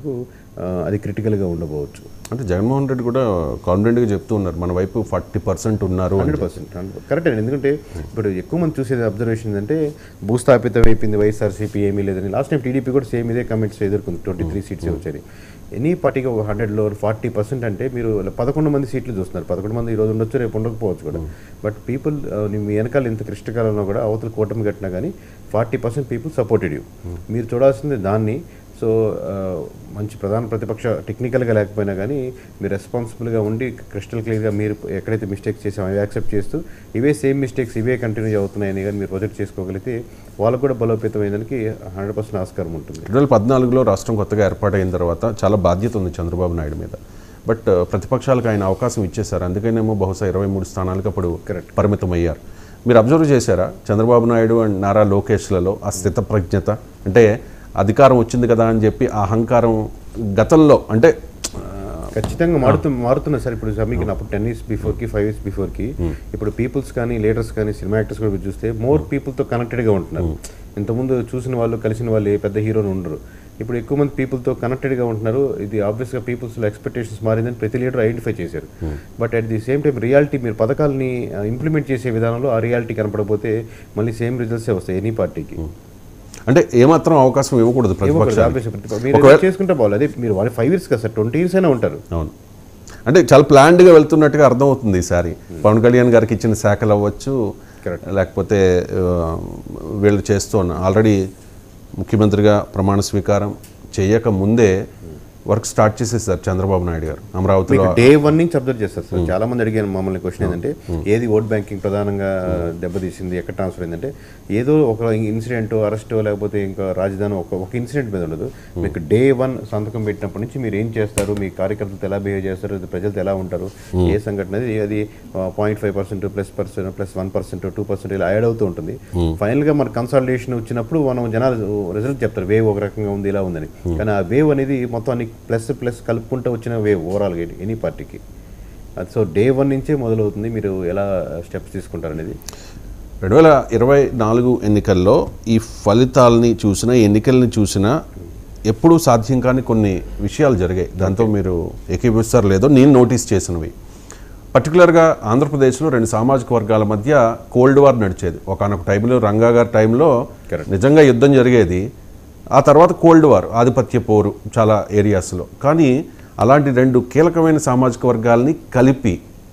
మటుకు ఆ, అది క్రిటికల్గా ఉండబోవచ్చు అంటే జగన్మోహన్ రెడ్డి కూడా కాన్ఫిడెంట్గా చెప్తూ ఉన్నారు మన వైపు ఫార్టీ పర్సెంట్ ఉన్నారు అని హండ్రెడ్ పర్సెంట్ కరెక్ట్ అండి ఎందుకంటే ఇప్పుడు ఎక్కువ మంది చూసేది అబ్జర్వేషన్ ఏంటంటే భూస్థాపితం అయిపోయింది వైఎస్ఆర్సీపీ ఏమీ లేదని లాస్ట్ టైం టీడీపీ కూడా సేమ్ ఇదే కమెంట్స్ ఎదుర్కొంది ట్వంటీ త్రీ సీట్స్ వచ్చాయి ఎనీ పార్టీకి ఒక హండ్రెడ్లో ఫార్టీ పర్సెంట్ అంటే మీరు పదకొండు మంది సీట్లు చూస్తున్నారు పదకొండు మంది ఈ రోజు ఉండొచ్చు రేపు ఉండకపోవచ్చు కూడా బట్ పీపుల్ మీ వెనకాల ఇంత క్లిష్టకాలంలో కూడా అవతల కూటమి కట్టినా కానీ forty percent people supported you మీరు చూడాల్సింది దాన్ని సో ఆ, మంచి ప్రధాన ప్రతిపక్ష టెక్నికల్గా లేకపోయినా కానీ మీరు రెస్పాన్సిబుల్గా ఉండి క్రిస్టల్ క్లియర్గా మీరు ఎక్కడైతే మిస్టేక్స్ చేసామో అవి యాక్సెప్ట్ చేస్తూ ఇవే సేమ్ మిస్టేక్స్ ఇవే కంటిన్యూ అవుతున్నాయని కానీ మీరు ప్రొజెక్ట్ చేసుకోగలిగితే వాళ్ళకు కూడా బలోపేతం అయ్యేదానికి హండ్రెడ్ పర్సెంట్ ఆస్కారం ఉంటుంది రెండు వేల పద్నాలుగులో రాష్ట్రం కొత్తగా ఏర్పాటైన తర్వాత చాలా బాధ్యత ఉంది చంద్రబాబు నాయుడు మీద బట్ ప్రతిపక్షాలకు ఆయన అవకాశం ఇచ్చేశారు అందుకనేమో బహుశా ఇరవై మూడు స్థానాలకు అప్పుడు పరిమితం అయ్యారు మీరు అబ్జర్వ్ చేశారా చంద్రబాబు నాయుడు అండ్ నారా లోకేష్లలో ఆ స్థిత ప్రజ్ఞత అంటే అధికారం వచ్చింది కదా అని చెప్పి ఆ అహంకారం గతంలో అంటే ఖచ్చితంగా మారుతూ మారుతున్నా సార్ ఇప్పుడు సమీకి అప్పుడు టెన్ ఇయర్స్ బిఫోర్కి ఫైవ్ ఇయర్స్ బిఫోర్కి ఇప్పుడు పీపుల్స్ కానీ లీడర్స్ కానీ సినిమా యాక్టర్స్ కూడా మీరు చూస్తే మోర్ పీపుల్తో కనెక్టెడ్గా ఉంటున్నారు ఇంతకుముందు చూసిన వాళ్ళు కలిసిన వాళ్ళు ఏ పెద్ద హీరోలు ఉండరు ఇప్పుడు ఎక్కువ మంది పీపుల్తో కనెక్టెడ్గా ఉంటున్నారు ఇది ఆబ్వియస్గా పీపుల్స్లో ఎక్స్పెక్టేషన్స్ మారిందని ప్రతి లీడర్ ఐడెంటిఫై చేశారు but at the same time reality మీరు పథకాలని ఇంప్లిమెంట్ చేసే విధానంలో ఆ రియాలిటీ కనపడకపోతే మళ్ళీ సేమ్ రిజల్ట్సే వస్తాయి ఎనీ పార్టీకి అంటే ఏమాత్రం అవకాశం ఇవ్వకూడదు ప్రతిపక్షాలు Obviously, ప్రతి- మీరు ఏదో చేసుకుంటే బాగాలి అదే మీరు వాళ్ళు ఫైవ్ ఇయర్స్ కదా సార్ ట్వంటీ ఇయర్స్ అయినా ఉంటారు అవును అంటే చాలా ప్లాన్డ్గా వెళ్తున్నట్టుగా అర్థమవుతుంది ఈసారి పవన్ కళ్యాణ్ గారికి ఇచ్చిన శాఖలు అవ్వచ్చు లేకపోతే ఆ, వీళ్ళు చేస్తున్న ఆల్రెడీ ముఖ్యమంత్రిగా ప్రమాణ స్వీకారం చేయక ముందే వర్క్ స్టార్ట్ చేసేసారు చంద్రబాబు నాయుడు గారు అమరావతిలో డే వన్ నుంచి అబ్జర్వ్ చేస్తారు సార్ చాలా మంది అడిగాను మమ్మల్ని క్వశ్చన్ ఏంటంటే ఏది ఓట్ బ్యాంకింగ్ ప్రధానంగా దెబ్బతీసింది ఎక్కడ ట్రాన్స్ఫర్ అయిందంటే ఏదో ఒక ఇన్సిడెంట్ అరెస్ట్ లేకపోతే ఇంకా రాజధాని ఒక ఒక ఇన్సిడెంట్ మీద ఉండదు మీకు డే వన్ సంతకం పెట్టినప్పటి నుంచి మీరు ఏం చేస్తారు మీ కార్యకర్తలతో ఎలా బిహేవ్ చేస్తారు అది ప్రజలతో ఎలా ఉంటారు ఏ సంఘటన అది అది point five percent plus percent plus one percent two percent ఇలా యాడ్ అవుతూ ఉంటుంది ఫైనల్ గా మన కన్సల్టేషన్ వచ్చినప్పుడు మనం జనాలు రిజల్ట్ చెప్తారు వేవ్ ఒక రకంగా ఉంది ఇలా ఉందని కానీ ఆ వేవ్ అనేది మొత్తం అన్ని ప్లస్ ప్లస్ కలుపుకుంటూ వచ్చిన వేవ్ ఓవరాల్గా ఎనీ పార్టీకి అది సో డే వన్ నుంచే మొదలవుతుంది మీరు ఎలా స్టెప్స్ తీసుకుంటారు అనేది రెండు వేల ఇరవై నాలుగు ఎన్నికల్లో ఈ ఫలితాలని చూసినా ఈ ఎన్నికల్ని చూసినా ఎప్పుడూ సాధ్యం కాని కొన్ని విషయాలు జరిగాయి దాంతో మీరు ఏకీభవిస్తారు లేదో నేను నోటీస్ చేసినవి పర్టికులర్గా ఆంధ్రప్రదేశ్లో రెండు సామాజిక వర్గాల మధ్య కోల్డ్ వార్ నడిచేది ఒకనొక టైంలో రంగా గారి టైంలో నిజంగా యుద్ధం జరిగేది ఆ తర్వాత కోల్డ్ వార్ ఆధిపత్య పోరు చాలా ఏరియాస్లో కానీ అలాంటి రెండు కీలకమైన సామాజిక వర్గాల్ని కలిపి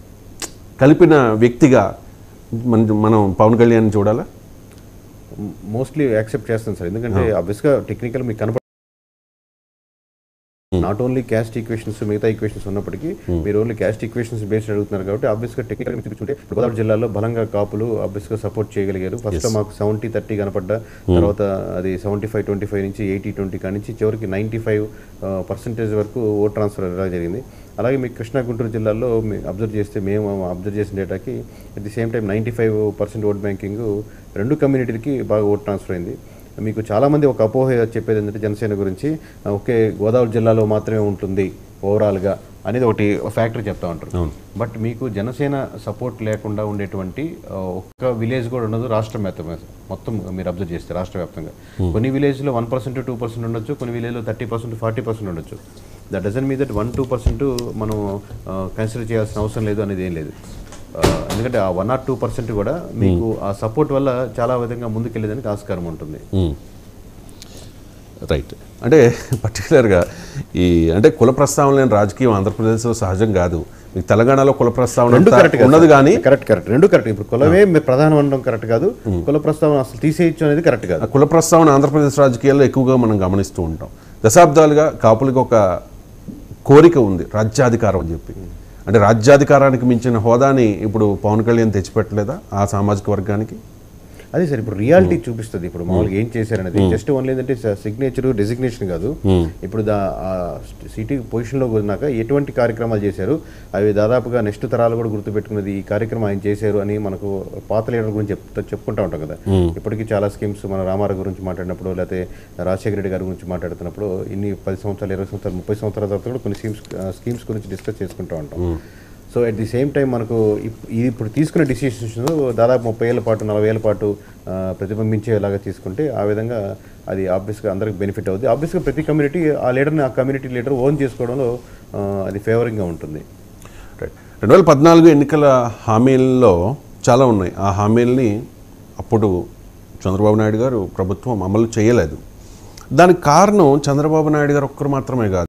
కలిపిన వ్యక్తిగా మన మనం పవన్ కళ్యాణ్ చూడాలా మోస్ట్లీ యాక్సెప్ట్ చేస్తాను సార్ ఎందుకంటే ఆబ్వియస్గా టెక్నికల్ మీకు కనపడ నాట్ ఓన్లీ క్యాస్ట్ ఈక్వేషన్స్ మిగతా ఈక్వేషన్స్ ఉన్నప్పటికీ మీరు ఓన్లీ క్యాస్ట్ ఈక్వేషన్స్ బేస్డ్ అడుగుతున్నారు కాబట్టి ఆబ్వియస్గా టెక్నికల్ చూపించుంటే ఇప్పుడు గోదావరి జిల్లాలో బలంగా కాపులు ఆబ్వియస్గా సపోర్ట్ చేయగలిగారు ఫస్ట్ మాకు సెవెంటీ థర్టీ కనపడ్డ తర్వాత అది సెవెంటీ ఫైవ్ ట్వంటీ ఫైవ్ నుంచి ఎయిటీ ట్వంటీ కాడి నుంచి చివరికి నైంటీ ఫైవ్ పర్సెంటేజ్ వరకు ఓట్ ట్రాన్స్ఫర్ ఎలా జరిగింది అలాగే మీకు కృష్ణా గుంటూరు జిల్లాలో అబ్జర్వ్ చేస్తే మేము అబ్జర్వ్ చేసిన డేటాకి at the same time ninety five percent vote banking రెండు కమ్యూనిటీలకి బాగా ఓట్ ట్రాన్స్ఫర్ అయింది మీకు చాలామంది ఒక అపోహ చెప్పేది ఏంటంటే జనసేన గురించి ఆ, ఒకే గోదావరి జిల్లాలో మాత్రమే ఉంటుంది ఓవరాల్గా అనేది ఒకటి ఫ్యాక్టరీ చెప్తా ఉంటారు బట్ మీకు జనసేన సపోర్ట్ లేకుండా ఉండేటువంటి ఆ, ఒక్క విలేజ్ కూడా ఉండదు రాష్ట్ర వ్యాప్తంగా మొత్తం మీరు అబ్జర్వ్ చేస్తే రాష్ట్ర వ్యాప్తంగా కొన్ని విలేజ్లో వన్ పర్సెంట్ టూ పర్సెంట్ ఉండొచ్చు కొన్ని విలేజ్లో థర్టీ పర్సెంట్ ఫార్టీ పర్సెంట్ ఉండొచ్చు that doesn't mean that one two percent మనం కన్సిడర్ చేయాల్సిన అవసరం లేదు అనేది ఏం లేదు ఆ, ఎందుకంటే ఆ వన్ ఆర్ టూ పర్సెంట్ కూడా మీకు ఆ సపోర్ట్ వల్ల చాలా విధంగా ముందుకెళ్ళేదానికి ఆస్కారం ఉంటుంది రైట్ అంటే పర్టికులర్గా ఈ అంటే కుల ప్రస్తావన లేని రాజకీయం ఆంధ్రప్రదేశ్లో సహజం కాదు మీకు తెలంగాణలో కుల ప్రస్తావన రెండు అంతా కరెక్ట్ ఉన్నది కానీ కరెక్ట్ కరెక్ట్ రెండు కరెక్ట్ ఇప్పుడు కులమే మీ- ప్రధానం అనడం కరెక్ట్ కాదు కుల ప్రస్తావన అసలు తీసేయచ్చు అనేది కరెక్ట్ కాదు ఆ కుల ప్రస్తావన ఆంధ్రప్రదేశ్ రాజకీయాల్లో ఎక్కువగా మనం గమనిస్తూ ఉంటాం దశాబ్దాలుగా కాపులకు ఒక కోరిక ఉంది రాజ్యాధికారం అని చెప్పి అంటే రాజ్యాధికారానికి మించిన హోదాని ఇప్పుడు పవన్ కళ్యాణ్ తెచ్చిపెట్టలేదా ఆ సామాజిక వర్గానికి అదే సార్ ఇప్పుడు రియాలిటీ చూపిస్తుంది ఇప్పుడు మామూలుగా ఏం చేశారనేది జస్ట్ ఓన్లీ ఏంటంటే సిగ్నేచర్ డెసిగ్నేషన్ కాదు ఇప్పుడు దా సిటీ పొజిషన్లో ఉన్నాక ఎటువంటి కార్యక్రమాలు చేశారు అవి దాదాపుగా నెక్స్ట్ తరాలు కూడా గుర్తుపెట్టుకున్నది ఈ కార్యక్రమం ఆయన చేశారు అని మనకు పాత లీడర్ గురించి చెప్తా చెప్పుకుంటా ఉంటాం కదా ఇప్పటికీ చాలా స్కీమ్స్ మన రామారావు గురించి మాట్లాడినప్పుడు లేకపోతే రాజశేఖర రెడ్డి గారి గురించి మాట్లాడుతున్నప్పుడు ఇన్ని పది సంవత్సరాలు ఇరవై సంవత్సరాలు ముప్పై సంవత్సరాల తర్వాత కూడా కొన్ని స్కీమ్స్ స్కీమ్స్ గురించి డిస్కస్ చేసుకుంటూ ఉంటాం so at the same time మనకు ఇప్- ఇది ఇప్పుడు తీసుకున్న డిసిషన్స్ దాదాపు ముప్పై ఏళ్ళ పాటు నలభై ఏళ్ళ పాటు ఆ, ప్రతిబింబించేలాగా తీసుకుంటే ఆ విధంగా అది ఆబ్వియస్గా అందరికి బెనిఫిట్ అవుతుంది ఆబ్వియస్గా ప్రతి కమ్యూనిటీ ఆ లీడర్ని ఆ కమ్యూనిటీ లీడర్ ఓన్ చేసుకోవడంలో ఆ, అది ఫేవరింగ్గా ఉంటుంది రైట్ రెండు వేల పద్నాలుగు ఎన్నికల హామీల్లో చాలా ఉన్నాయి ఆ హామీల్ని అప్పుడు చంద్రబాబు నాయుడు గారు ప్రభుత్వం అమలు చేయలేదు దానికి కారణం చంద్రబాబు నాయుడు గారు ఒక్కరు మాత్రమే కాదు